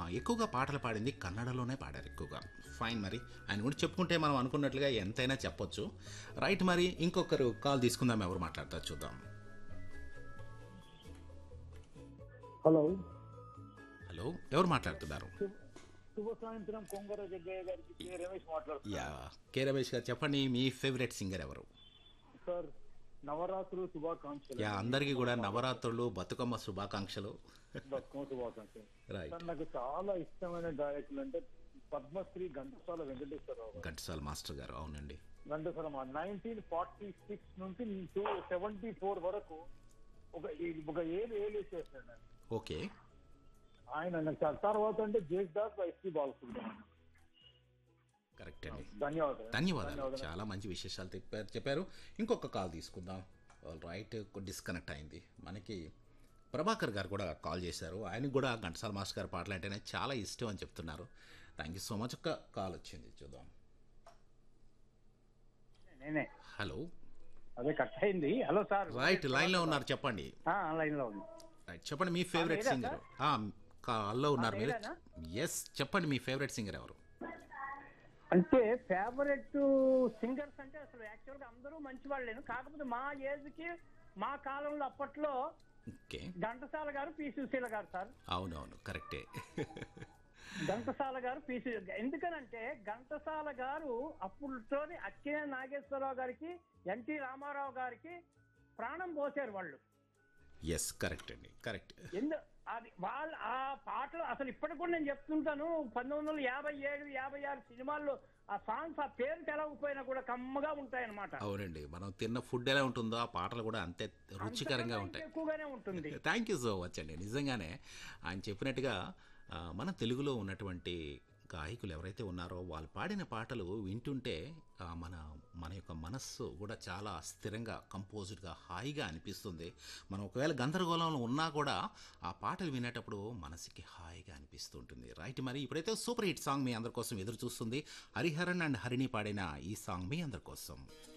ఎక్కువగా పాటలు పాడింది కన్నడలోనే పాడారు ఎక్కువగా ఫైన్ మరి ఆయన గురించి చెప్పుకుంటే మనం అనుకున్నట్లుగా ఎంతైనా చెప్పొచ్చు రైట్ మరి ఇంకొకరు కాల్ తీసుకుందాం ఎవరు మాట్లాడతారు చూద్దాం హలో హలో ఎవరు మాట్లాడుతున్నారు శుభ సాయంత్రం కొంగర జగ్గయ్య గారికి కే. రమేష్ మాట్లాడుతున్నారు యా కే రమేష్ గారు చెప్పండి మీ ఫేవరెట్ సింగర్ ఎవరు సార్ నవరాత్రులు శుభాకాంక్షలు యా అందరికీ కూడా నవరాత్రులు బతుకమ్మ శుభాకాంక్షలు బతుకమ్మ శుభాకాంక్షలు రైట్ సార్ నాకు చాలా ఇష్టమైన గాయకులు అంటే పద్మశ్రీ ఘంటసాల వెంకటేశ్వరరావు గారు. ఘంటసాల మాస్టర్ గారు అవునండి ఘంటసాల నైన్టీన్ ఫార్టీ సిక్స్ నుంచి టూ సెవెంటీ ఫోర్ వరకు ఒక ఈ- ఒక ఏడు ఏళ్ళు చేశాడు ఆయన. ఓకే ఆయన నాకు చాలా తర్వాత అంటే జేస్ దాస్ ఎస్పీ బాలసుబ్రహ్మణ్యం కరెక్ట్ అండి ధన్యవాదాలు ధన్యవాదాలు చాలా మంచి విశేషాలు చెప్పారు చెప్పారు ఇంకొక కాల్ తీసుకుందాం ఆల్ రైట్ డిస్కనెక్ట్ అయింది మనకి ప్రభాకర్ గారు కూడా కాల్ చేశారు ఆయనకు కూడా ఘంటసాల మాస్టర్ గారి పాటలు అంటేనే చాలా ఇష్టం అని చెప్తున్నారు థ్యాంక్ యూ సో మచ్ ఒక కాల్ వచ్చింది చూద్దాం నేనే హలో అదే కట్ అయింది హలో సార్ రైట్ లైన్లో ఉన్నారు చెప్పండి లైన్ లో ఉంది రైట్ చెప్పండి మీ ఫేవరెట్ మీరా సింగర్ కాల్లో ఉన్నారు మీరు మీరేనా? ఎస్ చెప్పండి మీ ఫేవరెట్ సింగర్ ఎవరు అంటే ఫేవరెట్ సింగర్స్ అంటే అసలు యాక్చువల్ గా అందరూ మంచి వాళ్ళేను కాకపోతే మా ఏజ్ కి మా కాలంలో అప్పట్లో ఓకే ఘంటసాల గారు పి సుశీల గారు సార్ అవునవును కరెక్టే ఘంటసాల గారు పి సు- ఎందుకనంటే ఘంటసాల గారు అప్పుడుతోని అక్కినే నాగేశ్వరరావు గారికి ఎన్టీ రామారావు గారికి ప్రాణం పోసారు వాళ్ళు ఎస్ కరెక్ట్ అండి కరెక్ట్ ఎందు అది వాళ్ళ ఆ పాటలు అసలు ఇప్పటికి కూడా నేను చెప్తుంటాను పంతొమ్మిది వందల యాభై ఏడు యాభై ఆరు సినిమాల్లో ఆ సాంగ్స్ ఆ పేరు తెలవకపోయినా కూడా కమ్మగా ఉంటాయన్నమాట అవునండి మనం తిన్న ఫుడ్ ఎలా ఉంటుందో ఆ పాటలు కూడా అంతే రుచికరంగా అంతకన్నా ఉంటాయి ఎక్కువగానే ఉంటుంది థ్యాంక్ యూ సో మచ్ అండి నిజంగానే ఆయన చెప్పినట్టుగా ఆ, మన తెలుగులో ఉన్నటువంటి గాయకులు ఎవరైతే ఉన్నారో వాళ్ళు పాడిన పాటలు వింటుంటే ఆ, మన మన యొక్క మనస్సు కూడా చాలా స్థిరంగా కంపోజ్డ్గా హాయిగా అనిపిస్తుంది మనం ఒకవేళ గందరగోళంలో ఉన్నా కూడా ఆ పాటలు వినేటప్పుడు మనసుకి హాయిగా అనిపిస్తుంటుంది రైట్ మరి ఇప్పుడైతే సూపర్ హిట్ సాంగ్ మీ అందరి కోసం ఎదురు చూస్తుంది హరిహరన్ అండ్ హరిణి పాడిన ఈ సాంగ్ మీ అందరి కోసం